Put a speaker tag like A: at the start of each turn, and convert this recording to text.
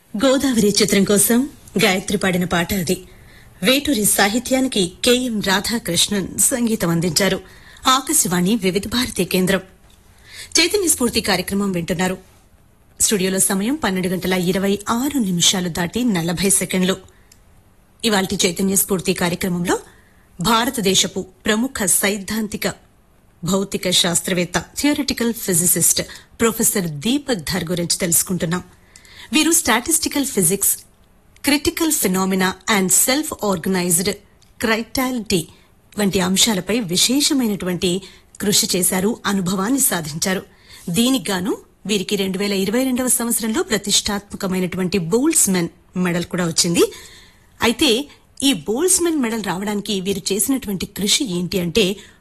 A: గోదావరి చిత్రం కోసం గాయత్రి పాడిన పాట అది వేటూరి సాహిత్యానికి కెఎం రాధాకృష్ణన్ సంగీతం అందించారు ఆకాశవాణి వివిధ భారతి కేంద్రం చైతన్య స్ఫూర్తి కార్యక్రమం వింటున్నారు స్టూడియోలో సమయం పన్నెండు గంటల ఇరవై ఆరు నిమిషాలు దాటి నలభై సెకండ్లు ఇవాల్టి చైతన్య స్ఫూర్తి కార్యక్రమంలో భారతదేశపు ప్రముఖ సైద్ధాంతిక భౌతిక శాస్త్రవేత్త theoretical physicist professor Deepak Dhar గురించి తెలుసుకుంటున్నాం వీరు statistical physics critical phenomena and self organised criticality వంటి అంశాలపై విశేషమైనటువంటి కృషి చేశారు అనుభవాన్ని సాధించారు దీనికి గాను వీరికి రెండు వేల ఇరవై రెండవ సంవత్సరంలో ప్రతిష్టాత్మకమైనటువంటి బోల్స్మెన్ మెడల్ కూడా వచ్చింది అయితే ఈ బోల్స్మెన్ మెడల్ రావడానికి వీరు చేసినటువంటి కృషి ఏంటి అంటే